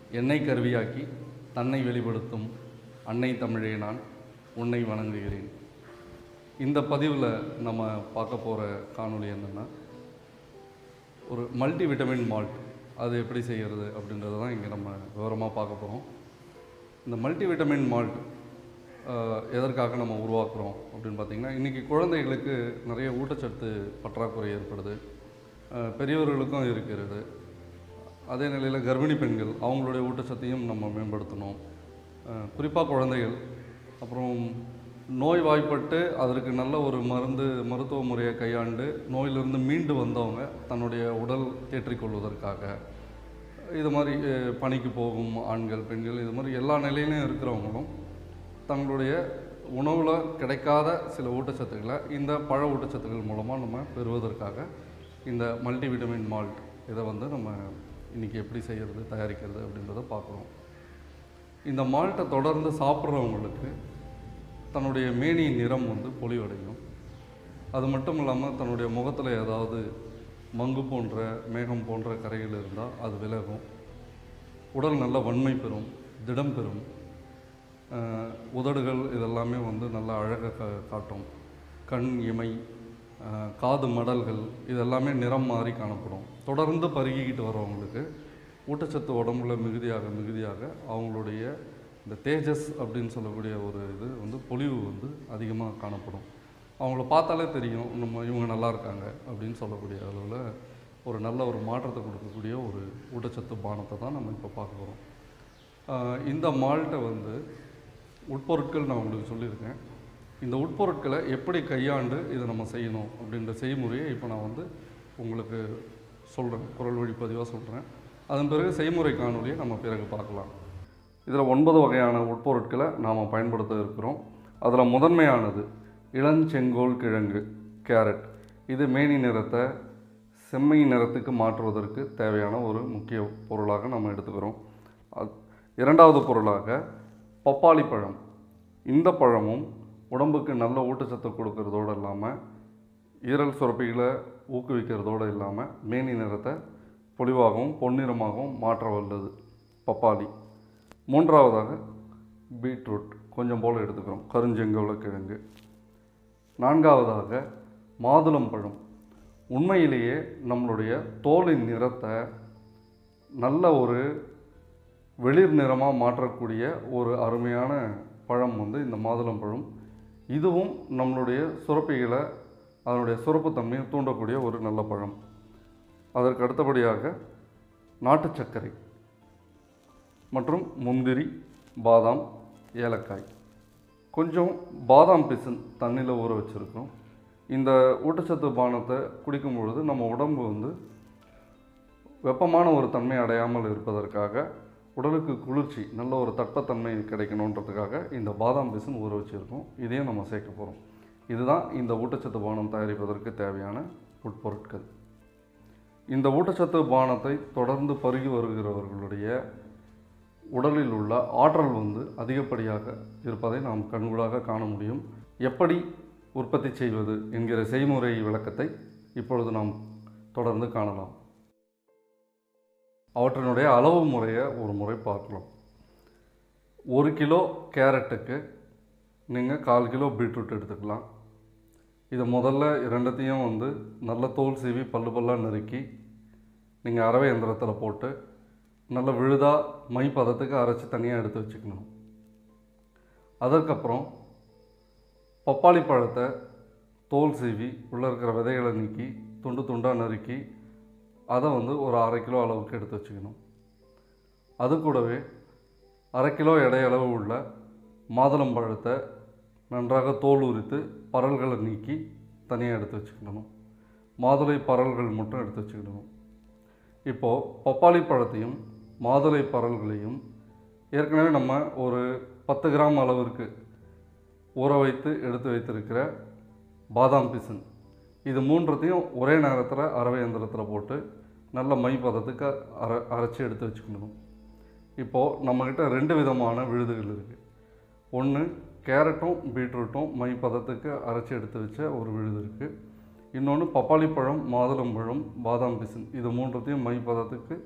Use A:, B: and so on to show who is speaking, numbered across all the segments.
A: எண்ணெய் கருவியாக்கி தன்னை வெளிப்படுத்தும் அன்னை தமிழே நான் உன்னை வணங்குகிறேன் இந்த பதிவில் நம்ம பார்க்க போகிற காணொளி என்னென்னா ஒரு மல்டி விட்டமின் மால்ட் அது எப்படி செய்கிறது அப்படின்றத தான் இங்கே நம்ம விவரமாக பார்க்க போகிறோம் இந்த மல்டி விட்டமின் மால்ட் எதற்காக நம்ம உருவாக்குறோம் அப்படின்னு பார்த்தீங்கன்னா இன்றைக்கி குழந்தைகளுக்கு நிறைய ஊட்டச்சத்து பற்றாக்குறை ஏற்படுது அஹ், பெரியவர்களுக்கும் இருக்கிறது அதே நிலையில் கர்ப்பிணி பெண்கள் அவங்களுடைய ஊட்டச்சத்தையும் நம்ம மேம்படுத்தணும் குறிப்பாக குழந்தைகள் அப்புறம் நோய் வாய்ப்பட்டு அதற்கு நல்ல ஒரு மருந்து மருத்துவ முறையை கையாண்டு நோயிலிருந்து மீண்டு வந்தவங்க தன்னுடைய உடல் தேற்றிக்கொள்வதற்காக இது மாதிரி அஹ், பணிக்கு போகும் ஆண்கள் பெண்கள் இது மாதிரி எல்லா நிலையிலையும் இருக்கிறவங்களும் தங்களுடைய உணவில் கிடைக்காத சில ஊட்டச்சத்துக்களை இந்த பழ ஊட்டச்சத்துக்கள் மூலமாக நம்ம பெறுவதற்காக இந்த மல்டி விட்டமின் மால்ட் இதை வந்து நம்ம இன்றைக்கி எப்படி செய்கிறது தயாரிக்கிறது அப்படின்றத பார்க்குறோம் இந்த மால்ட்டை தொடர்ந்து சாப்பிட்றவங்களுக்கு தன்னுடைய மேனியின் நிறம் வந்து பொலிவடையும் அது மட்டும் இல்லாமல் தன்னுடைய முகத்தில் ஏதாவது மங்கு போன்ற மேகம் போன்ற கரைகள் இருந்தால் அது விலகும் உடல் நல்ல வன்மை பெறும் திடம் பெறும் அஹ், உதடுகள் இதெல்லாமே வந்து நல்ல அழகாக கா காட்டும் கண் இமை அஹ், காது மடல்கள் இதெல்லாமே நிறம் மாறி காணப்படும் தொடர்ந்து பருகிக்கிட்டு வரவங்களுக்கு ஊட்டச்சத்து உடம்புல மிகுதியாக மிகுதியாக அவங்களுடைய இந்த தேஜஸ் அப்படின்னு சொல்லக்கூடிய ஒரு இது வந்து பொலிவு வந்து அதிகமாக காணப்படும் அவங்கள பார்த்தாலே தெரியும் நம்ம இவங்க நல்லா இருக்காங்க அப்படின்னு சொல்லக்கூடிய அளவில் ஒரு நல்ல ஒரு மாற்றத்தை கொடுக்கக்கூடிய ஒரு ஊட்டச்சத்து பானத்தை தான் நம்ம இப்போ பார்க்க போகிறோம் ஆஹ் இந்த மால்ட்டை வந்து உட்பொருட்கள் நான் உங்களுக்கு சொல்லியிருக்கேன் இந்த உட்பொருட்களை எப்படி கையாண்டு இதை நம்ம செய்யணும் அப்படின்ற செய்முறையை இப்போ நான் வந்து உங்களுக்கு சொல்கிறேன் குரல் வழி பதிவாக சொல்கிறேன் அதன் பிறகு செய்முறை காணொலியை நம்ம பிறகு பார்க்கலாம் இதில் ஒன்பது வகையான உட்பொருட்களை நாம் பயன்படுத்த இருக்கிறோம் அதில் முதன்மையானது இளஞ்செங்கோல் கிழங்கு கேரட் இது மேனி நிறத்தை செம்மை நிறத்துக்கு மாற்றுவதற்கு தேவையான ஒரு முக்கிய பொருளாக நம்ம எடுத்துக்கிறோம் அது இரண்டாவது பொருளாக பப்பாளி பழம் இந்த பழமும் உடம்புக்கு நல்ல ஊட்டச்சத்து கொடுக்கறதோடு இல்லாமல் ஈரல் சுரப்பிகளை ஊக்குவிக்கிறதோடு இல்லாமல் மேனி நிறத்தை பொலிவாகவும் பொன்னிறமாகவும் மாற்ற வல்லது பப்பாளி மூன்றாவதாக பீட்ரூட் கொஞ்சம் போல் எடுத்துக்கிறோம் கருஞ்செங்கோல கிழங்கு நான்காவதாக மாதுளம்பழம் உண்மையிலேயே நம்மளுடைய தோலின் நிறத்தை நல்ல ஒரு வெளிர் நிறமாக மாற்றக்கூடிய ஒரு அருமையான பழம் வந்து இந்த மாதுளம்பழம் இதுவும் நம்மளுடைய சுரப்பிகளை அதனுடைய சுரப்புத்தன்மையை தூண்டக்கூடிய ஒரு நல்ல பழம் அதற்கு அடுத்தபடியாக நாட்டு சர்க்கரை மற்றும் முந்திரி பாதாம் ஏலக்காய் கொஞ்சம் பாதாம் பிசின் தண்ணியில் ஊற வச்சுருக்கோம் இந்த ஊட்டச்சத்து பானத்தை குடிக்கும் பொழுது நம்ம உடம்பு வந்து வெப்பமான ஒரு தன்மை அடையாமல் இருப்பதற்காக உடலுக்கு குளிர்ச்சி நல்ல ஒரு தட்பத்தன்மை கிடைக்கணுன்றதுக்காக இந்த பாதாம் பிசின் ஊற வச்சுருக்கோம் இதையும் நம்ம சேர்க்க போகிறோம் இதுதான் இந்த ஊட்டச்சத்து பானம் தயாரிப்பதற்கு தேவையான உட்பொருட்கள் இந்த ஊட்டச்சத்து பானத்தை தொடர்ந்து பருகி வருகிறவர்களுடைய உடலில் உள்ள ஆற்றல் வந்து அதிகப்படியாக இருப்பதை நாம் கண்கூடாக காண முடியும் எப்படி உற்பத்தி செய்வது என்கிற செய்முறை விளக்கத்தை இப்பொழுது நாம் தொடர்ந்து காணலாம் அவற்றினுடைய அளவு முறையை ஒரு முறை பார்க்கலாம் ஒரு கிலோ கேரட்டுக்கு நீங்கள் கால் கிலோ பீட்ரூட் எடுத்துக்கலாம் இதை முதல்ல இரண்டத்தையும் வந்து நல்ல தோல் சீவி பல்லு பல்லாக நறுக்கி நீங்கள் அரவை எந்திரத்தில் போட்டு நல்ல விழுதா மை பதத்துக்கு அரைச்சி தனியாக எடுத்து வச்சுக்கணும் அதற்கப்புறம் பப்பாளி பழத்தை தோல் சீவி உள்ளே இருக்கிற விதைகளை நீக்கி துண்டு துண்டாக நறுக்கி அதை வந்து ஒரு அரை கிலோ அளவுக்கு எடுத்து வச்சுக்கணும் அது கூடவே அரை கிலோ எடையளவு உள்ள மாதுளம்பழத்தை நன்றாக தோல் உரித்து பரல்களை நீக்கி தனியாக எடுத்து வச்சுக்கணும் மாதுளை பரல்கள் மட்டும் எடுத்து வச்சுக்கிடணும் இப்போது பப்பாளி பழத்தையும் மாதுளை பரல்களையும் ஏற்கனவே நம்ம ஒரு பத்து கிராம் அளவிற்கு ஊற வைத்து எடுத்து வைத்திருக்கிற பாதாம் பிசின் இது மூன்றத்தையும் ஒரே நேரத்தில் அரவை எந்திரத்தில் போட்டு நல்ல மை பதத்துக்கு அரை அரைச்சி எடுத்து வச்சுக்கணும் இப்போது நம்மக்கிட்ட ரெண்டு விதமான விழுதுகள் இருக்குது ஒன்று கேரட்டும் பீட்ரூட்டும் மை பதத்துக்கு அரைச்சி எடுத்து வச்ச ஒரு விழுது இருக்குது இன்னொன்று பப்பாளி பழம் மாதுளம்பழம் பாதாம் பிசின் இது மூன்றத்தையும் மை பதத்துக்கு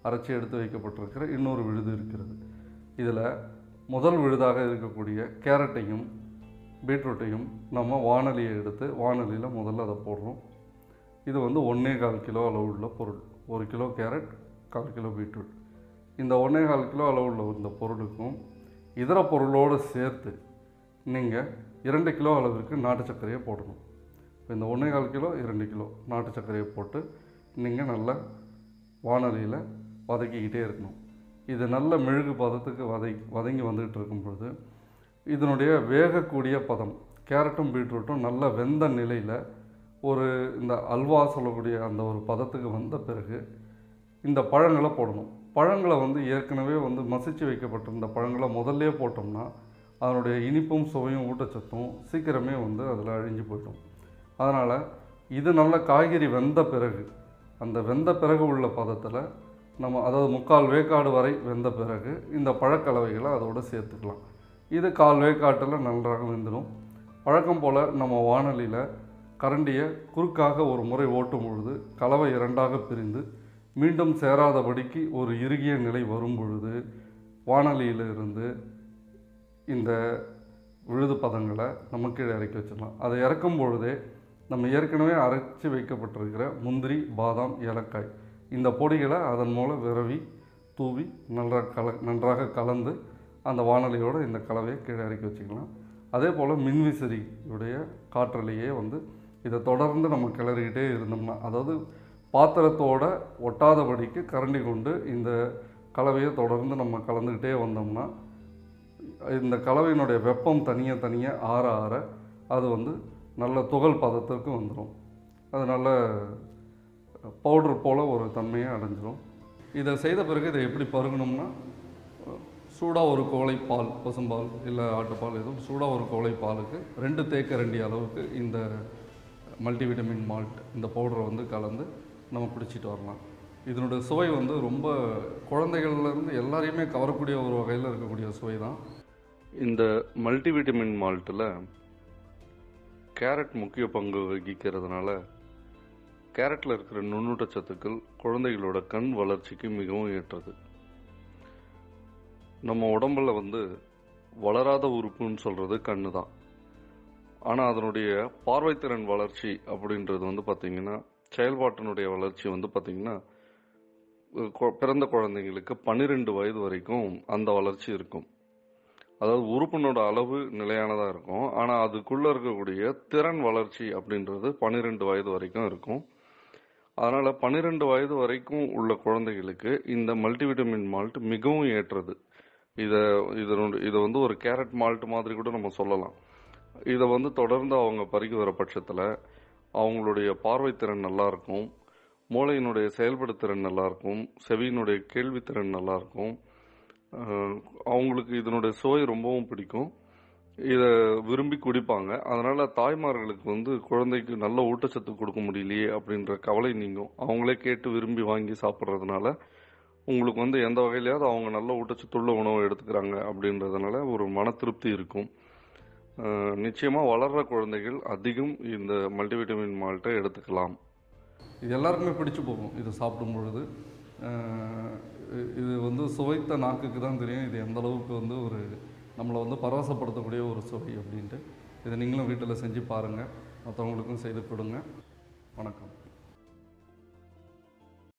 A: அரைச்சி எடுத்து வைக்கப்பட்டிருக்கிற இன்னொரு விழுது இருக்கிறது இதில் முதல் விழுதாக இருக்கக்கூடிய கேரட்டையும் பீட்ரூட்டையும் நம்ம வானலியை எடுத்து வானலியில் முதல்ல அதை போடுறோம் இது வந்து ஒன்றே கால் கிலோ அளவுள்ள பொருள் ஒரு கிலோ கேரட் கால் கிலோ பீட்ரூட் இந்த ஒன்றே கால் கிலோ அளவுள்ள இந்த பொருளுக்கும் இதர பொருளோடு சேர்த்து நீங்கள் இரண்டு கிலோ அளவிற்கு நாட்டு சர்க்கரையை போடணும் இப்போ இந்த ஒன்றே கால் கிலோ இரண்டு கிலோ நாட்டு சர்க்கரையை போட்டு நீங்கள் நல்லா வானலியில் வதக்கிக்கிட்டே இருக்கணும் இது நல்ல மெழுகு பதத்துக்கு வதை வதங்கி வந்துகிட்டு இருக்கும் பொழுது இதனுடைய வேகக்கூடிய பதம் கேரட்டும் பீட்ரூட்டும் நல்ல வெந்த நிலையில் ஒரு இந்த அல்வா சொல்லக்கூடிய அந்த ஒரு பதத்துக்கு வந்த பிறகு இந்த பழங்களை போடணும் பழங்களை வந்து ஏற்கனவே வந்து மசிச்சு வைக்கப்பட்டிருந்த பழங்களை முதல்லே போட்டோம்னா அதனுடைய இனிப்பும் சுவையும் ஊட்டச்சத்தும் சீக்கிரமே வந்து அதில் அழிஞ்சு போயிடும் அதனால் இது நல்ல காய்கறி வெந்த பிறகு அந்த வெந்த பிறகு உள்ள பதத்தில் நம்ம அதாவது முக்கால் வேக்காடு வரை வெந்த பிறகு இந்த பழக்கலவைகளை அதோடு சேர்த்துக்கலாம் இது கால் வேக்காட்டில் நன்றாக வெந்துடும் வழக்கம் போல் நம்ம வானொலியில் கரண்டியை குறுக்காக ஒரு முறை ஓட்டும் பொழுது கலவை இரண்டாக பிரிந்து மீண்டும் சேராதபடிக்கு ஒரு இறுகிய நிலை வரும் பொழுது வானொலியிலிருந்து இந்த விழுது பதங்களை நம்ம கீழே இறக்கி வச்சிடலாம் அதை இறக்கும் பொழுதே நம்ம ஏற்கனவே அரைச்சி வைக்கப்பட்டிருக்கிற முந்திரி பாதாம் ஏலக்காய் இந்த பொடிகளை அதன் மூலம் விரவி தூவி நன்றாக கல நன்றாக கலந்து அந்த வானொலியோடு இந்த கலவையை கீழே இறக்கி வச்சுக்கலாம் அதே போல் மின்விசிறியுடைய காற்றலையே வந்து இதை தொடர்ந்து நம்ம கிளறிக்கிட்டே இருந்தோம்னா அதாவது பாத்திரத்தோட ஒட்டாதபடிக்கு கரண்டி கொண்டு இந்த கலவையை தொடர்ந்து நம்ம கலந்துக்கிட்டே வந்தோம்னா இந்த கலவையினுடைய வெப்பம் தனியாக தனியாக ஆற ஆற அது வந்து நல்ல துகள் பதத்திற்கு வந்துடும் அது நல்ல பவுடர் போல் ஒரு தன்மையை அடைஞ்சிரும் இதை செய்த பிறகு இதை எப்படி பருகணும்னா சூடாக ஒரு கோலை பால் பசும்பால் இல்லை ஆட்டுப்பால் எதுவும் சூடாக ஒரு கோலை பாலுக்கு ரெண்டு தேக்கரண்டி அளவுக்கு இந்த மல்டிவிட்டமின் மால்ட் இந்த பவுடரை வந்து கலந்து நம்ம பிடிச்சிட்டு வரலாம் இதனுடைய சுவை வந்து ரொம்ப குழந்தைகள்லேருந்து எல்லாரையுமே கவரக்கூடிய ஒரு வகையில் இருக்கக்கூடிய சுவை தான் இந்த மல்டிவிட்டமின் மால்ட்டில் கேரட் முக்கிய பங்கு வகிக்கிறதுனால கேரட்டில் இருக்கிற நுண்ணூட்டச்சத்துக்கள் குழந்தைகளோட கண் வளர்ச்சிக்கு மிகவும் ஏற்றது நம்ம உடம்புல வந்து வளராத உறுப்புன்னு சொல்கிறது கண்ணு தான் ஆனால் அதனுடைய பார்வைத்திறன் வளர்ச்சி அப்படின்றது வந்து பார்த்திங்கன்னா செயல்பாட்டினுடைய வளர்ச்சி வந்து பார்த்திங்கன்னா கொ- பிறந்த குழந்தைங்களுக்கு பன்னிரெண்டு வயது வரைக்கும் அந்த வளர்ச்சி இருக்கும் அதாவது உறுப்பினோட அளவு நிலையானதாக இருக்கும் ஆனால் அதுக்குள்ளே இருக்கக்கூடிய திறன் வளர்ச்சி அப்படின்றது பன்னிரெண்டு வயது வரைக்கும் இருக்கும் அதனால் பன்னிரெண்டு வயது வரைக்கும் உள்ள குழந்தைகளுக்கு இந்த மல்டிவிட்டமின் மால்ட் மிகவும் ஏற்றது இதை இதனுடைய இதை வந்து ஒரு கேரட் மால்ட் மாதிரி கூட நம்ம சொல்லலாம் இதை வந்து தொடர்ந்து அவங்க பருகி வர பட்சத்தில் அவங்களுடைய பார்வைத்திறன் நல்லா இருக்கும் மூளையினுடைய செயல்படுத்திறன் நல்லா இருக்கும் செவியினுடைய கேள்வித்திறன் நல்லா இருக்கும் அஹ் அவங்களுக்கு இதனுடைய சுவை ரொம்பவும் பிடிக்கும் இதை விரும்பி குடிப்பாங்க அதனால தாய்மார்களுக்கு வந்து குழந்தைக்கு நல்ல ஊட்டச்சத்து கொடுக்க முடியலையே அப்படின்ற கவலை நீங்கும் அவங்களே கேட்டு விரும்பி வாங்கி சாப்பிட்றதுனால உங்களுக்கு வந்து எந்த வகையிலையாவது அவங்க நல்ல ஊட்டச்சத்துள்ள உணவு எடுத்துக்கிறாங்க அப்படின்றதுனால ஒரு மன திருப்தி இருக்கும் அஹ் நிச்சயமா வளர்ற குழந்தைகள் அதிகம் இந்த மல்டிவிட்டமின் மால்ட்டை எடுத்துக்கலாம் இது எல்லாருக்குமே பிடிச்சு போகும் இது சாப்பிடும் பொழுது அஹ் இ- இது வந்து சுவைத்த நாக்குக்கு தான் தெரியும் இது எந்த அளவுக்கு வந்து ஒரு நம்மளை வந்து பரவசப்படுத்தக்கூடிய ஒரு சுவை அப்படின்ட்டு இதை நீங்களும் வீட்டில் செஞ்சு பாருங்கள் மற்றவங்களுக்கும் செய்து கொடுங்க வணக்கம்